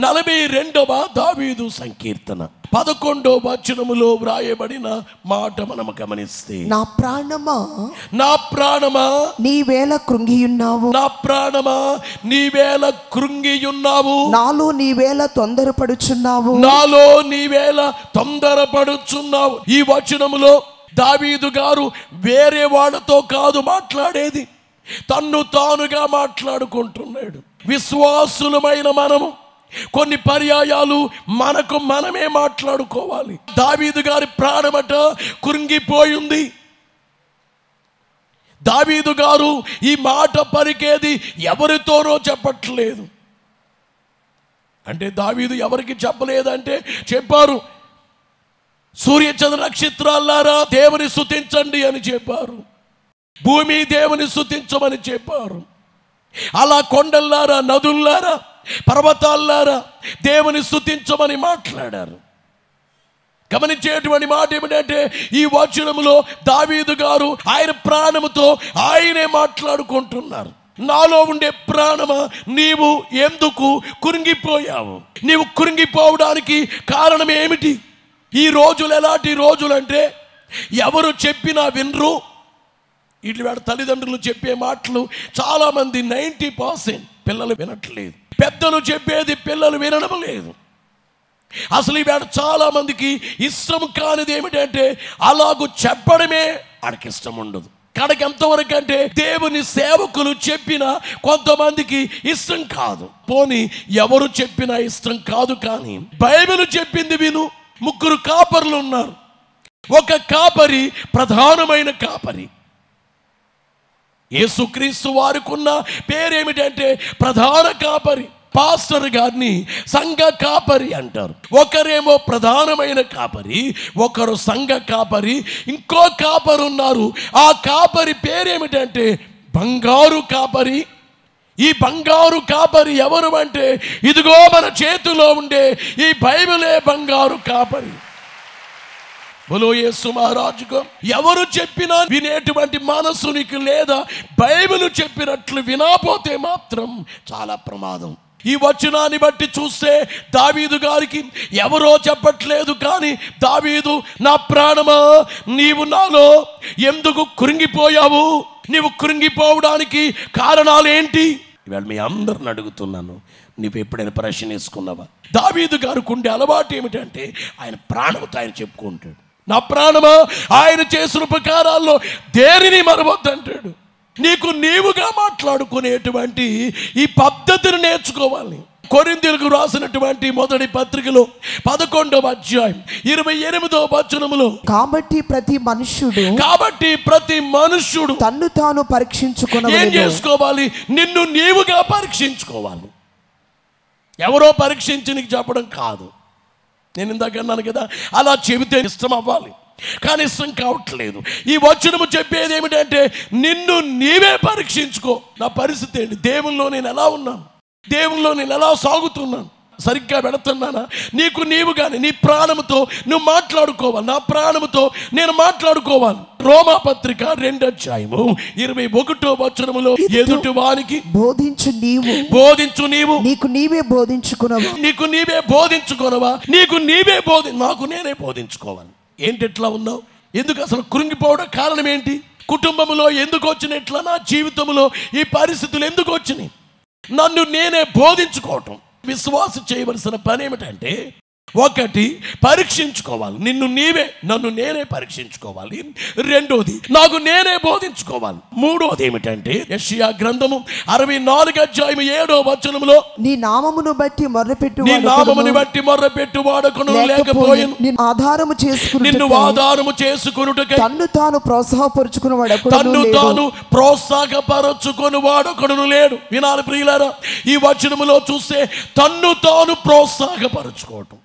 నలభై రెండవ దావీదు సంకీర్తన పదకొండో వచనములో వ్రాయబడిన మాట మనం గమనిస్తే నా ప్రాణమా నా ప్రాణమా నీవేళ కృంగియున్నావు నా ప్రాణమా నీవేళ కృంగియున్నావు నాలో నీవేళ తొందరపడుచున్నావు నాలో నీవేళ తొందరపడుచున్నావు ఈ వచనములో దావీదు గారు వేరే వాళ్ళతో కాదు మాట్లాడేది తన్ను తానుగా మాట్లాడుకుంటున్నాడు విశ్వాసులమైన మనము కొన్ని పర్యాయాలు మనకు మనమే మాట్లాడుకోవాలి దావీదు గారి ప్రాణమట కృంగిపోయింది దావీదు గారు ఈ మాట పలికేది ఎవరితోనో చెప్పట్లేదు అంటే దావీదు ఎవరికి చెప్పలేదంటే చెప్పారు సూర్యచంద్ర నక్షత్రాలారా దేవుని స్తుతించండి అని చెప్పారు భూమి దేవుని స్తుతించమని చెప్పారు అలా కొండల్లారా నదుల్లారా పర్వతాల్లారా దేవుని స్తుతించమని మాట్లాడారు గమనించేటువంటి మాట ఏమిటంటే ఈ వచనములో దావీదు గారు ఆయన ప్రాణముతో ఆయనే మాట్లాడుకుంటున్నారు నాలో ఉండే ప్రాణమా నీవు ఎందుకు కురింగిపోయావు నీవు కురింగిపోవడానికి కారణం ఏమిటి ఈ రోజులు ఎలాంటి రోజులు అంటే ఎవరు చెప్పినా వినరు ఇట్లా వాడి తల్లిదండ్రులు చెప్పే మాటలు చాలామంది నైంటీ పర్సెంట్ పిల్లలు వినట్లేదు పెద్దలు చెప్పేది పిల్లలు వినడం లేదు అసలు ఈవేళ చాలా మందికి ఇష్టం కానిది ఏమిటంటే అలాగూ చెప్పడమే ఆడికి ఇష్టం ఉండదు కడకి ఎంతవరకు అంటే దేవుని సేవకులు చెప్పిన కొంతమందికి ఇష్టం కాదు పోని ఎవరు చెప్పినా ఇష్టం కాదు కానీ బైబిల్ చెప్పింది విను ముగ్గురు కాపర్లు ఉన్నారు ఒక కాపరి ప్రధానమైన కాపరి యేసుక్రీస్తు వారికున్న పేరేమిటంటే ప్రధాన కాపరి పాస్టర్ గారిని సంఘ కాపరి అంటారు ఒకరేమో ప్రధానమైన కాపరి ఒకరు సంఘ కాపరి ఇంకో కాపరి ఉన్నారు ఆ కాపరి పేరేమిటంటే బంగారు కాపరి ఈ బంగారు కాపరి ఎవరు అంటే ఇదిగో మన చేతిలో ఉండే ఈ బైబిలే బంగారు కాపరి బలో యేసు మహారాజుకు ఎవరు చెప్పినా వినేటువంటి మనసు నీకు లేదా బైబిల్ చెప్పినట్లు వినాపోతే మాత్రం చాలా ప్రమాదం ఈ వచనాన్ని బట్టి చూస్తే దావీదు గారికి ఎవరో చెప్పట్లేదు కానీ దావీదు నా ప్రాణమా నీవు నాలో ఎందుకు కురింగిపోయావు నీవు కురింగిపోవడానికి కారణాలు ఏంటి ఇవాళ మీ అందరిని అడుగుతున్నాను నువ్వు ఎప్పుడైనా ప్రశ్న వేసుకున్నావా దావీదు గారికి ఉండే అలవాటు ఏమిటంటే ఆయన ప్రాణంతో ఆయన చెప్పుకుంటాడు నా ప్రాణమా ఆయన చేసిన ఉపకారాల్లో దేనిని మరవద్దంటాడు నీకు నీవుగా మాట్లాడుకునేటువంటి ఈ పద్ధతిని నేర్చుకోవాలి కొరిందీలకు రాసినటువంటి మొదటి పత్రికలో పదకొండవ అధ్యాయం ఇరవై ఎనిమిదవ వచనములో కాబట్టి ప్రతి మనుష్యుడు కాబట్టి ప్రతి మనుష్యుడు తన్ను తాను ఏం పరీక్షించుకునవలెను చేసుకోవాలి నిన్ను నీవుగా పరీక్షించుకోవాలి ఎవరో పరీక్షించి నీకు చెప్పడం కాదు నేను ఇందాక అన్నాను కదా అలా చెబితే ఇష్టం అవ్వాలి కానీ ఇష్టం కావట్లేదు ఈ వచనము చెప్పేది ఏమిటంటే నిన్ను నీవే పరీక్షించుకో నా పరిస్థితి ఏంటి దేవుల్లో నేను ఎలా ఉన్నాను దేవుల్లో నేను ఎలా సాగుతున్నాను సరిగ్గా పెడుతున్నానా నీకు నీవు కానీ నీ ప్రాణముతో నువ్వు మాట్లాడుకోవాలి నా ప్రాణముతో నేను మాట్లాడుకోవాలి రోమా పత్రిక రెండు అధ్యాయము ఇరవై ఒకటో వచనములో ఎదుటి వానికి బోధించు నీవు బోధించు నీవు నీకు నీవే బోధించుకునవు నీకు నీవే బోధించుకోనవా నీకు నీవే బోధి నాకు నేనే బోధించుకోవాలి ఏంటి ఎట్లా ఉన్నావు ఎందుకు అసలు కృంగిపోవడం కారణం ఏంటి కుటుంబంలో ఎందుకు వచ్చినట్లా నా జీవితంలో ఈ పరిస్థితులు ఎందుకు వచ్చినాయి నన్ను నేనే బోధించుకోవటం విశ్వాసం చేయవలసిన పని ఏమిటంటే ఒకటి పరీక్షించుకోవాలి నిన్ను నీవే నన్ను నేనే పరీక్షించుకోవాలి రెండోది నాకు నేనే బోధించుకోవాలి మూడోది ఏమిటంటే యెషయా గ్రంథము అరవై నాలుగు అధ్యాయం ఏడో వచనములో నీ నామమును బట్టి మొర్రపెట్టు నీ నామముని బట్టి మొర్ర పెట్టు వాడకును లేకపోయిను నిన్ను ఆధారము చేసుకుని నిన్ను ఆధారము చేసుకునుటకై తన్ను తాను ప్రోత్సాహపరుచుకుని తన్ను తాను ప్రోత్సాహపరచుకొని వాడొకడును లేడు వినాలి ప్రియులారా ఈ వచనములో చూస్తే తన్ను తాను ప్రోత్సాహపరచుకోవటం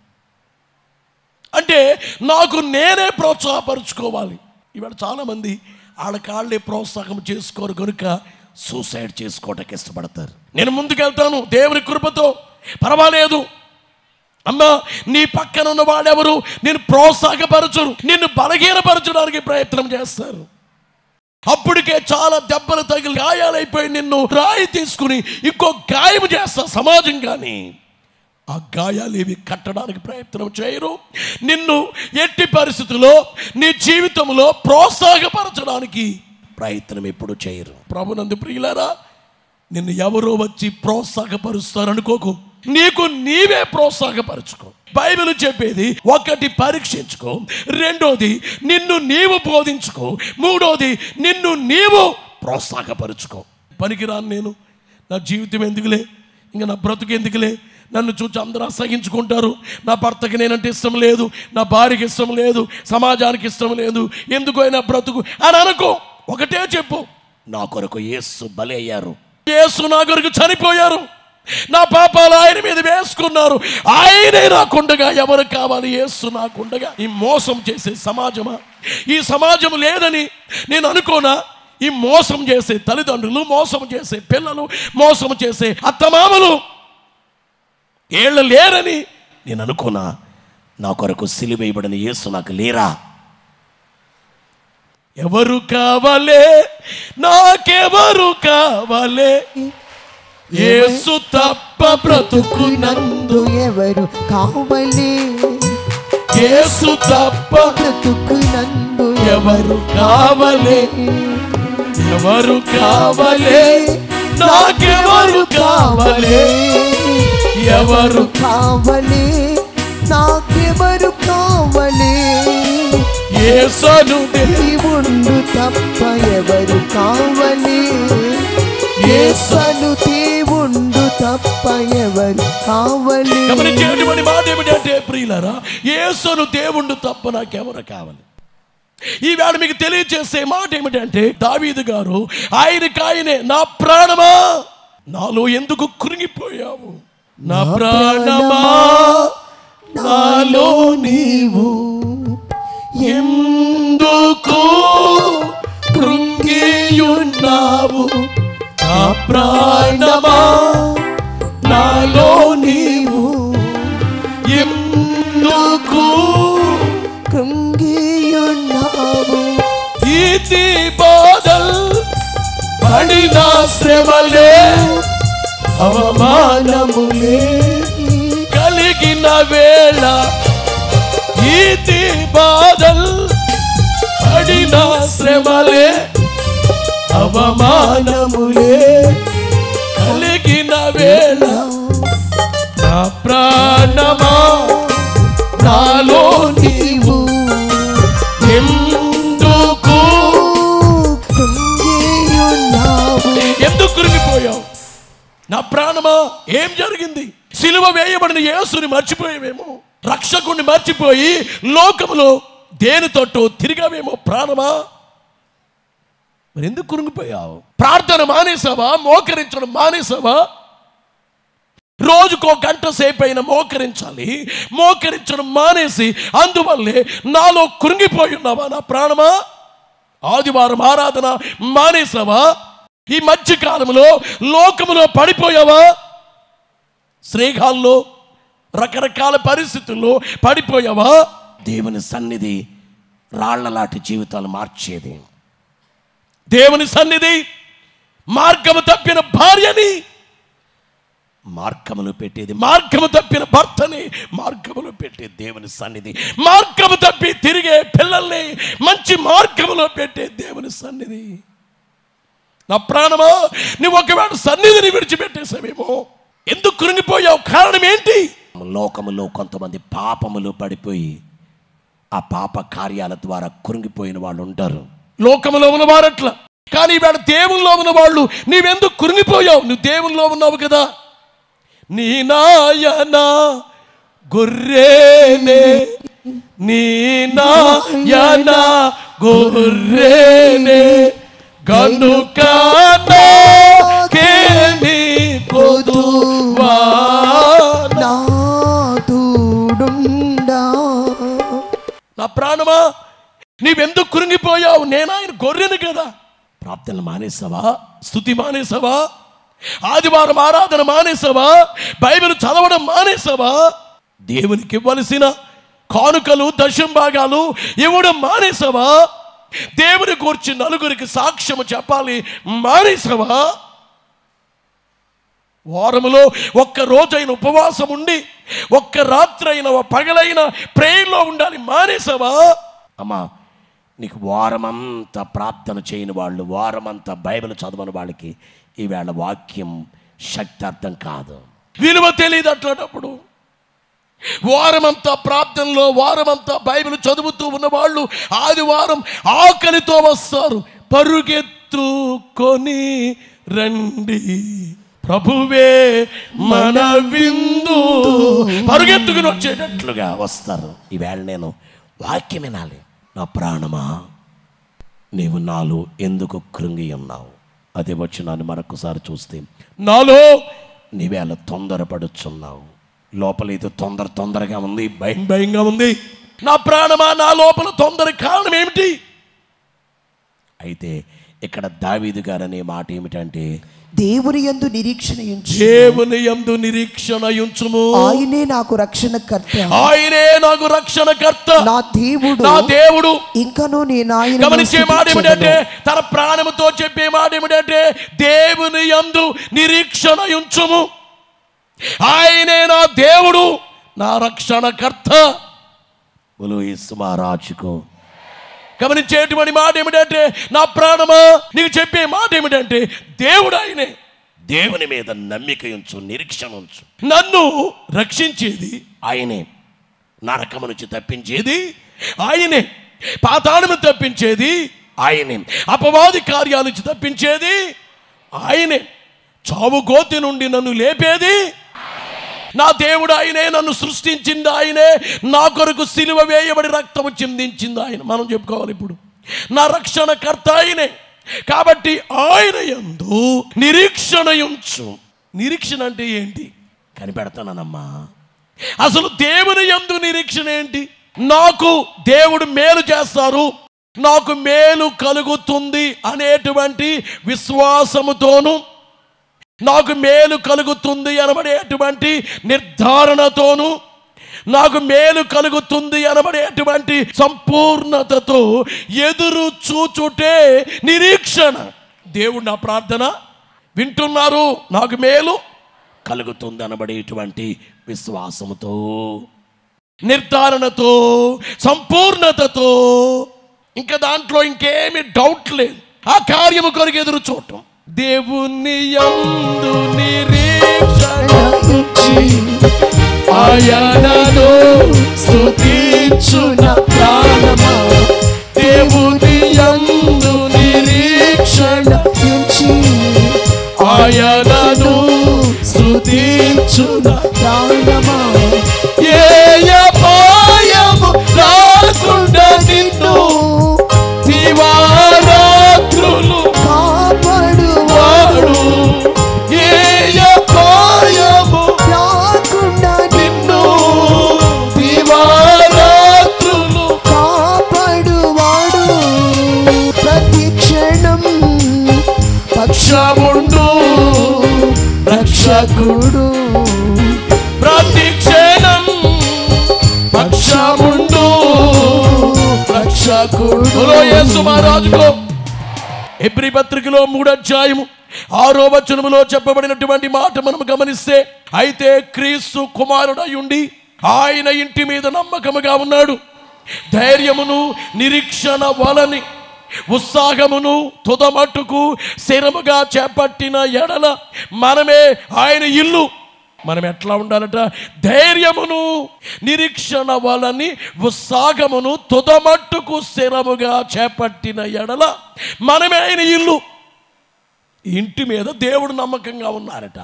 అంటే నాకు నేనే ప్రోత్సాహపరచుకోవాలి ఇవాళ చాలామంది వాళ్ళ కాళ్ళే ప్రోత్సాహం చేసుకోరు కనుక సూసైడ్ చేసుకోవటానికి ఇష్టపడతారు నేను ముందుకెళ్తాను దేవుని కృపతో పర్వాలేదు అమ్మా నీ పక్కన ఉన్న వాడెవరు నేను ప్రోత్సాహపరచరు నిన్ను బలహీనపరచడానికి ప్రయత్నం చేస్తారు అప్పటికే చాలా దెబ్బలు తగిలి గాయాలైపోయి నిన్ను రాయి తీసుకుని ఇంకో గాయం చేస్తా సమాజం కానీ ఆ గాయాలేవి కట్టడానికి ప్రయత్నం చేయరు నిన్ను ఎట్టి పరిస్థితుల్లో నీ జీవితంలో ప్రోత్సాహపరచడానికి ప్రయత్నం ఎప్పుడు చేయరు ప్రభునందు ప్రియులారా నిన్ను ఎవరో వచ్చి ప్రోత్సాహపరుస్తారు అనుకోకు నీకు నీవే ప్రోత్సాహపరచుకో బైబిల్ చెప్పేది ఒకటి పరీక్షించుకో రెండోది నిన్ను నీవు బోధించుకో మూడోది నిన్ను నీవు ప్రోత్సాహపరుచుకో పనికిరాను నేను నా జీవితం ఎందుకులే ఇంకా నా బ్రతుకు ఎందుకులే నన్ను చూసి అందరూ అసహించుకుంటారు నా భర్తకి నేనంటే ఇష్టం లేదు నా భార్యకి ఇష్టం లేదు సమాజానికి ఇష్టం లేదు ఎందుకు అయినా బ్రతుకు అని అనుకో ఒకటే చెప్పు నా కొరకు యేసు బలయ్యారు యేసు నా కొరకు చనిపోయారు నా పాపాలు ఆయన మీద వేసుకున్నారు ఆయనే నాకుండగా ఎవరు కావాలి యేసు నాకుండగా ఈ మోసం చేసే సమాజమా ఈ సమాజం లేదని నేను అనుకోనా ఈ మోసం చేసే తల్లిదండ్రులు మోసం చేసే పిల్లలు మోసం చేసే అత్తమామలు ఏళ్ళు లేరని నేను అనుకోనా నా కొరకు సిలివేయబడిన యేసు నాకు లేరా ఎవరు కావాలే నాకెవరు కావాలే యేసు తప్ప బ్రతుకునందు నందు ఎవరు కావలే యేసు తప్ప బ్రతుకునందు ఎవరు కావాలే ఎవరు కావాలే నాకెవరు కావాలే ఎవరు కావలే నాకెవరు కావలే యేసను దేవుండు తప్ప ఎవరు కావలే యేసను దేవుండు తప్ప ఎవరు కావలే గమనించేటువంటి మాట ఏమిటంటే ప్రియులరా యేసును దేవుండు తప్ప నాకెవరు కావాలి ఈవేళ మీకు తెలియజేసే మాట ఏమిటంటే దావీదు గారు ఆయనకి ఆయనే నా ప్రాణమా నాలో ఎందుకు కృంగిపోయావు నా ప్రాణమా నాలో నీవు ఎందుకు కృంగియున్నావు నా ప్రాణమా నాలో నీవు ఎందుకు కృంగియున్నావు ఈతి బాధల్ పడిన శ్రమలే అవమానములే కలిగిన వేళ ఈతి బాధల్ పడిన శ్రమలే అవమానములే కలిగిన వేళ నా ప్రాణమా నాలో నీవు ఎందుకు కృంగియున్నావు ఎందుకు కృంగిపోయావు నా ప్రాణమా ఏం జరిగింది సిలువ వేయబడిన యేసుని మర్చిపోయావేమో రక్షకుణ్ణి మర్చిపోయి లోకములో దేని తట్టు తిరిగావేమో ప్రాణమా మరి ఎందుకు కృంగిపోయావు ప్రార్థన మానేసావా మోకరించడం మానేసావా రోజుకో గంట సేపు అయినా మోకరించాలి మోకరించడం మానేసి అందువల్లే నాలో కృంగిపోయి ఉన్నావా నా ప్రాణమా ఆదివారం ఆరాధన మానేసావా ఈ మధ్య కాలంలో లోకములో పడిపోయావా శ్రీకాల్లో రకరకాల పరిస్థితుల్లో పడిపోయావా దేవుని సన్నిధి రాళ్లలాంటి జీవితాలు మార్చేది దేవుని సన్నిధి మార్గము తప్పిన భార్యని మార్గములు పెట్టేది మార్గము తప్పిన భర్తని మార్గములో పెట్టే దేవుని సన్నిధి మార్గము తప్పి తిరిగే పిల్లల్ని మంచి మార్గములో పెట్టే దేవుని సన్నిధి నా ప్రాణమా నువ్వు ఒకవేళ సన్నిధిని విడిచిపెట్టేసావేమో ఎందుకు కృంగిపోయావు కారణం ఏంటి లోకములో కొంతమంది పాపములు పడిపోయి ఆ పాప కార్యాల ద్వారా కృంగిపోయిన వాళ్ళు ఉంటారు లోకములో ఉన్నవారు అట్లా కానీ ఇవాళ దేవుల్లో ఉన్న వాళ్ళు నీవెందుకు కృంగిపోయావు నువ్వు దేవుల్లో ఉన్నావు కదా నీ నాయన గొర్రెనే నీ నాయన గొర్రెనే గనుక నాకేమి కొదువా నాదుడుండా నా ప్రాణమా నీవెందుకు కృంగిపోయావు నేను ఆయన గొర్రెను కదా ప్రార్థనలు మానేసావా స్థుతి మానేసావా ఆదివారం ఆరాధన మానేసావా బైబిల్ చదవడం మానేసావా దేవునికి ఇవ్వలసిన కానుకలు దశం భాగాలు ఇవ్వడం మానేసావా దేవుని కూర్చి నలుగురికి సాక్ష్యము చెప్పాలి మానేసావా వారములో ఒక్క రోజైన ఉపవాసం ఉండి ఒక్క రాత్రైన పగలైన ప్రేయర్లో ఉండాలి మానేసావా అమ్మా నీకు వారమంతా ప్రార్థన చేయని వాళ్ళు వారమంతా బైబిల్ చదవని వాళ్ళకి ఈవేళ వాక్యం శక్తి అర్థం కాదు విలువ తెలియదు అట్లాంటప్పుడు వారమంతా ప్రార్థనలో వారమంతా బైబిల్ చదువుతూ ఉన్న వాళ్ళు ఆదివారం ఆకలితో వస్తారు పరుగెత్తుకొని రండి ప్రభువే మన విందు పరుగెత్తుకుని వచ్చేటట్లుగా వస్తారు ఈవేళ నేను వాక్యం వినాలి నా ప్రాణమా నీవు నాలో ఎందుకు కృంగి ఉన్నావు అదే వచ్చినాన్ని మరొకసారి చూస్తే నాలో నీవేళ తొందరపడుచున్నావు లోపల ఏదో తొందర తొందరగా ఉంది భయం భయంగా ఉంది నా ప్రాణమా నా లోపల తొందర కారణం ఏమిటి అయితే ఇక్కడ దావీదు గారు అనే మాట ఏమిటంటే దేవుని యందు నిరీక్షణ ఉంచు దేవుని యందు నిరీక్షణ ఉంచుము ఆయనే నాకు రక్షణకర్త ఆయనే నాకు రక్షణకర్త నా దేవుడు నా దేవుడు ఇంకను నేను ఆయన గమనించే మాట ఏమిటంటే తన ప్రాణముతో చెప్పే మాట ఏమిటంటే దేవుని యందు నిరీక్షణ ఉంచుము ఆయనే నా దేవుడు నా రక్షణకర్త బులు యేసు మహారాజుకు గమనించేటువంటి మాట ఏమిటంటే నా ప్రాణమా నీకు చెప్పే మాట ఏమిటంటే దేవుడు ఆయనే దేవుని మీద నమ్మిక ఉంచు నిరీక్షణ ఉంచు నన్ను రక్షించేది ఆయనే నరకము నుంచి తప్పించేది ఆయనే పాతాళము తప్పించేది ఆయనే అపవాది కార్యాల నుంచి తప్పించేది ఆయనే చావు గోతి నుండి నన్ను లేపేది నా దేవుడు ఆయనే నన్ను సృష్టించింది ఆయనే నా కొరకు సిలువ వేయబడి రక్తము చిందించింది ఆయన మనం చెప్పుకోవాలి ఇప్పుడు నా రక్షణకర్త ఆయనే కాబట్టి ఆయన యందు నిరీక్షణ ఉంచు నిరీక్షణ అంటే ఏంటి కనిపెడతానమ్మా అసలు దేవుని యందు నిరీక్షణ ఏంటి నాకు దేవుడు మేలు చేస్తారు నాకు మేలు కలుగుతుంది అనేటువంటి విశ్వాసముతోను నాకు మేలు కలుగుతుంది అనబడేటువంటి నిర్ధారణతోను నాకు మేలు కలుగుతుంది అనబడేటువంటి సంపూర్ణతతో ఎదురు చూచుటే నిరీక్షణ దేవుడు నా ప్రార్థన వింటున్నారు నాకు మేలు కలుగుతుంది అనబడేటువంటి విశ్వాసముతో నిర్ధారణతో సంపూర్ణతతో ఇంకా దాంట్లో ఇంకేమి డౌట్ లేదు ఆ కార్యము కొరకు ఎదురు చూడటం దేవుని యందు నిరీక్షణ ఆయనను స్తుతించున ప్రాణమా దేవుని యందు నిరీక్షణ ఉంచి ఆయనను స్తుతించున ప్రాణమా ఏ అపాయము రాకుండా నిన్ను దివారాత్రులు కాపాడు వాడు ఏ అపాయము రాకుండా నిన్ను దివారాత్రులు కాపాడువాడు ప్రతి క్షణం పక్షముండు రక్షకుడు పక్షకుడు ప్రతి క్షణం పక్షముండు రక్షకుడు యేసు మహారాజుకో ఎబ్రి పత్రికలో మూడు అధ్యాయము ఆరో వచనములో చెప్పబడినటువంటి మాట మనం గమనిస్తే అయితే క్రీస్తు కుమారుడై ఉండి ఆయన ఇంటి మీద నమ్మకముగా ఉన్నాడు ధైర్యమును నిరీక్షణ వలని ఉత్సాహమును తుదమట్టుకు స్థిరముగా చేపట్టిన ఎడల మనమే ఆయన ఇల్లు మనం ఎట్లా ఉండాలట ధైర్యమును నిరీక్షణ వలని ఉత్సాహమును తుదమట్టుకు స్థిరముగా చేపట్టిన ఎడల మనమే ఆయన ఇల్లు ఈ ఇంటి మీద దేవుడు నమ్మకంగా ఉన్నారట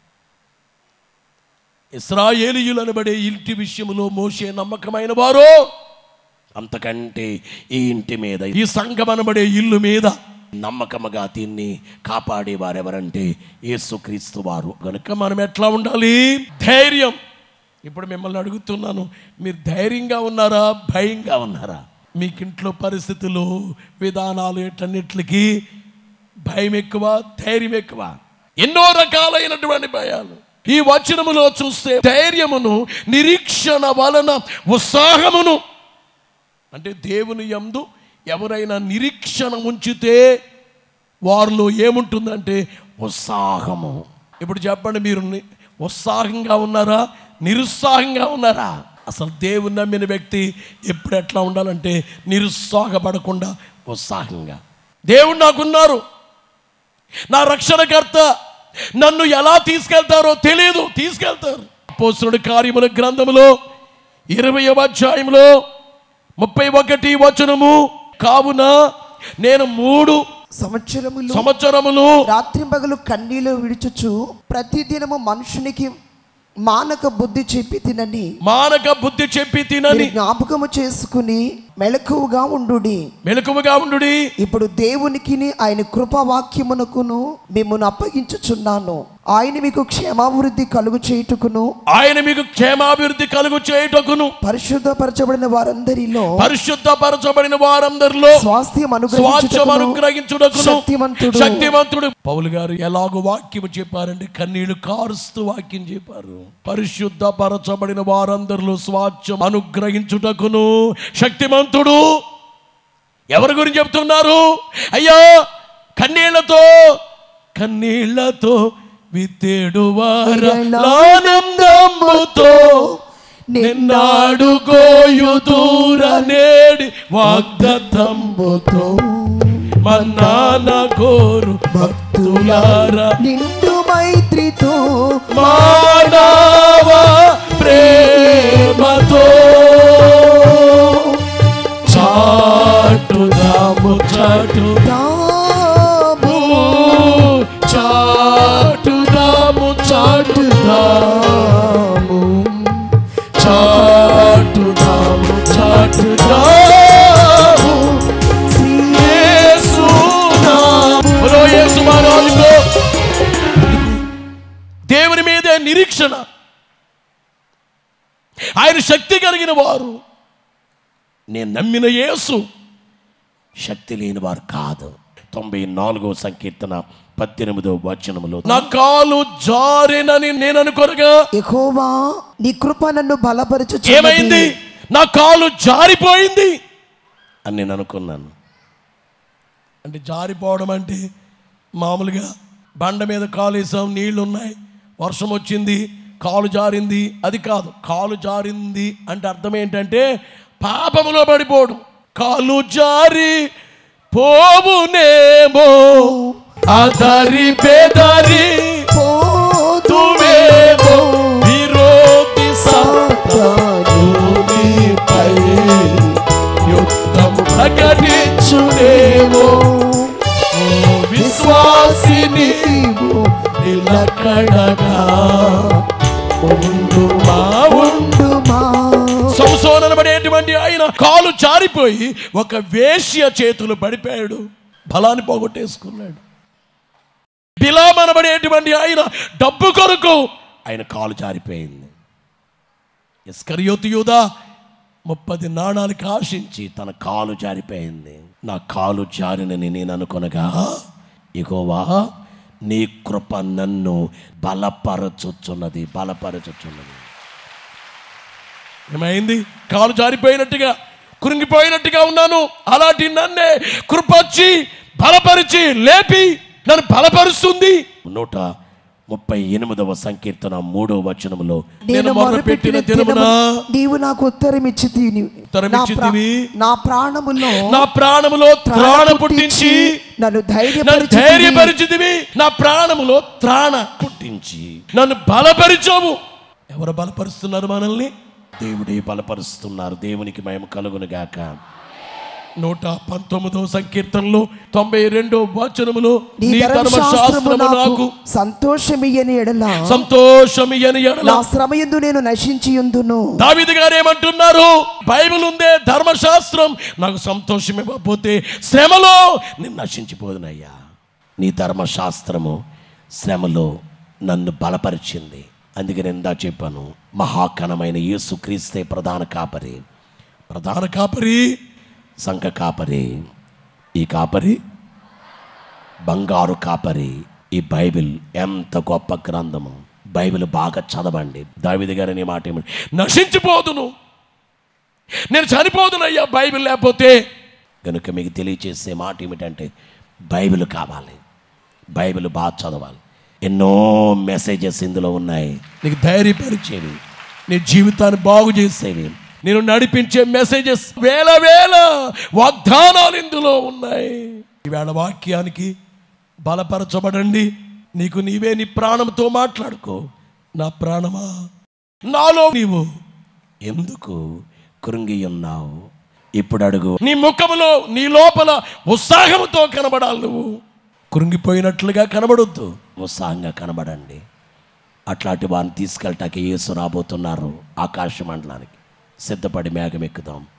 ఇస్రాయేలీయులు అనబడే ఇంటి విషయంలో మోసే నమ్మకమైన వారు అంతకంటే ఈ ఇంటి మీద ఈ సంఘం అనబడే ఇల్లు మీద నమ్మకముగా దీన్ని కాపాడేవారు ఎవరంటే యేసుక్రీస్తు వారు కనుక మనం ఎట్లా ఉండాలి ధైర్యం ఇప్పుడు మిమ్మల్ని అడుగుతున్నాను మీరు ధైర్యంగా ఉన్నారా భయంగా ఉన్నారా మీకు ఇంట్లో పరిస్థితులు విధానాలు ఎట్లన్నిటికి భయం ఎక్కువ ధైర్యం ఎక్కువ ఎన్నో రకాలైనటువంటి భయాలు ఈ వచనములో చూస్తే ధైర్యమును నిరీక్షణ వలన ఉత్సాహమును అంటే దేవుని యందు ఎవరైనా నిరీక్షణ ఉంచితే వారిలో ఏముంటుందంటే ఉత్సాహము ఇప్పుడు చెప్పండి మీరు ని- ఉత్సాహంగా ఉన్నారా నిరుత్సాహంగా ఉన్నారా అసలు దేవుని నమ్మిన వ్యక్తి ఎప్పుడు ఎట్లా ఉండాలంటే నిరుత్సాహపడకుండా ఉత్సాహంగా దేవుడు నాకున్నారు నా రక్షణకర్త నన్ను ఎలా తీసుకెళ్తారో తెలియదు తీసుకెళ్తారు పోస్తుడు కార్యముల గ్రంథములో ఇరవై అధ్యాయంలో ముప్పై ఒకటి వచనము కావున నేను మూడు సంవత్సరములు సంవత్సరములు రాత్రి పగలు కన్నీళ్ళు విడుచుచు ప్రతిదినము మనుషునికి మానక బుద్ధి చెప్పి తినని మానక బుద్ధి చెప్పి మీరు తినని జ్ఞాపకము చేసుకుని మెలకువగా ఉండుడి మెలకువగా ఉండుడి ఇప్పుడు దేవునికి ఆయన కృపావాక్యమునకును మిమ్మల్ని అప్పగించుచున్నాను ఆయన మీకు క్షేమాభివృద్ధి కలుగు చేయుటకును ఆయన మీకు క్షేమాభివృద్ధి కలుగు చేయుటకును పరిశుద్ధపరచబడిన వారందరిలో పరిశుద్ధపరచబడిన వారందరిలో స్వాస్థ్యం స్వాచ్ఛం అనుగ్రహించుటకును అనుగ్రహించుటకును శక్తిమంతుడు శక్తిమంతుడు పౌలు గారు ఎలాగో వాక్యం చెప్పారంటే కన్నీళ్లు కారుస్తూ వాక్యం చెప్పారు పరిశుద్ధ పరచబడిన వారందరిలో స్వాచ్ఛం అనుగ్రహించుటకును శక్తిమంతుడు ఎవరి గురించి చెప్తున్నారు అయ్యా కన్నీళ్లతో కన్నీళ్లతో విత్తేడు వారందముతో నిన్నాడు గోయు దూర నేడి వాగ్దత్తంబుతో మన్నాన గోరు భక్తులారా నిండు మైత్రితో మానవ ప్రేమతో చాటుదాము చాటు తాము చాటుదాము చాటుదాము చాటుదాము చాటుదాము యేసునామము. బలో యేసు మహారాజుకో. దేవుని మీదే నిరీక్షణ ఆయన శక్తి కలిగిన వారు నేను నమ్మిన యేసు శక్తి లేని వారు కాదు తొంభై నాలుగో సంకీర్తన పద్దెనిమిదో వచనములో నా కాలు జారినని నేను అనుకోనగా యెహోవా నీ కృప నన్ను బలపరచు ఏమైంది నా కాలు జారిపోయింది అని నేను అనుకున్నాను అంటే జారిపోవడం అంటే మామూలుగా బండ మీద కాలు వేసాం నీళ్లు ఉన్నాయి వర్షం వచ్చింది కాలు జారింది అది కాదు కాలు జారింది అంటే అర్థం ఏంటంటే పాపములో పడిపోవడం కాలు జారి పోవునేమో అదరి బెదరి తువేమో విరోధి సాతానునిపై యుద్ధము ప్రకటించునేమో ఓ విశ్వాసిని నిలకడగా ఉండుమా ఉండు సంసోన్ అనబడేటువంటి ఆయన కాలు జారిపోయి ఒక వేశ్య చేతులు పడిపోయాడు బలాన్ని పోగొట్టేసుకున్నాడు బిలాం అనబడేటువంటి ఆయన డబ్బు కొరకు ఆయన కాలు జారిపోయింది ఇస్కరియోతు యూదా ముప్పది నాణాలకి ఆశించి తన కాలు జారిపోయింది నా కాలు జారినని నేను అనుకొనగా ఇగోవా నీ కృప నన్ను బలపరచుచున్నది బలపరచుచున్నది ఏమైంది కాలు జారిపోయినట్టుగా కురింగిపోయినట్టుగా ఉన్నాను అలాంటి నన్నే కృపచ్చి బలపరిచి లేపి నన్ను బలపరుస్తుంది నూట ముప్పై ఎనిమిదవ సంకీర్తన మూడో వచనములో నేను మొరపెట్టిన దినమున నీవు నాకు ఉత్తరం ఇచ్చి ఉత్తరం ఇచ్చితివి. నా ప్రాణములో నా ప్రాణములో త్రాణ పుట్టించి నన్ను నన్ను ధైర్యపరిచి ధైర్యపరిచితివి నా ప్రాణములో త్రాణ పుట్టించి నన్ను బలపరిచావు ఎవరు బలపరుస్తున్నారు మనల్ని దేవుడే బలపరుస్తున్నారు దేవునికి మహిమ కలుగును గాక నూట పంతొమ్మిదో సంకీర్తనలో తొంభై రెండో వచనములో నీ నీ ధర్మశాస్త్రము ధర్మశాస్త్రము నాకు నాకు సంతోషమియ్యని ఎడల సంతోషమియని ఎడల నా శ్రమయందు నేను నశించి ఉందును దావిది గారు ఏమంటున్నారు బైబిల్ ఉందే ధర్మశాస్త్రం నాకు సంతోషం ఇవ్వకపోతే శ్రమలో నేను నశించిపోదునయ్యా నీ ధర్మశాస్త్రము శ్రమలో నన్ను బలపరిచింది అందుకే నేను ఇందా చెప్పాను మహాకణమైన యేసు క్రీస్తే ప్రధాన కాపరి ప్రధాన కాపరి సంఘ కాపరి ఈ కాపరి బంగారు కాపరి ఈ బైబిల్ ఎంత గొప్ప గ్రంథము బైబిల్ బాగా చదవండి దావిది గారిని మాట ఏమిటి నశించిపోదును నేను చనిపోదునయ్యా బైబిల్ లేకపోతే కనుక మీకు తెలియచేసే మాట ఏమిటంటే బైబిల్ కావాలి బైబిల్ బాగా చదవాలి ఎన్నో మెసేజెస్ ఇందులో ఉన్నాయి నీకు ధైర్యపరిచేవి నీ జీవితాన్ని బాగు చేసేవి నేను నడిపించే మెసేజెస్ వేల వేల వాగ్దానాలు ఇందులో ఉన్నాయి ఈవేళ వాక్యానికి బలపరచబడండి నీకు నీవే నీ ప్రాణంతో మాట్లాడుకో నా ప్రాణమా నాలో నీవు ఎందుకు కృంగి ఉన్నావు ఇప్పుడు అడుగు నీ ముఖములో నీ లోపల ఉత్సాహంతో కనబడాలి నువ్వు కృంగిపోయినట్లుగా కనబడొద్దు ఉత్సాహంగా కనబడండి అట్లాంటి వారిని తీసుకెళ్ళటానికి యేసు రాబోతున్నారు ఆకాశ మండలానికి సిద్ధపడి మేఘం ఎక్కుదాం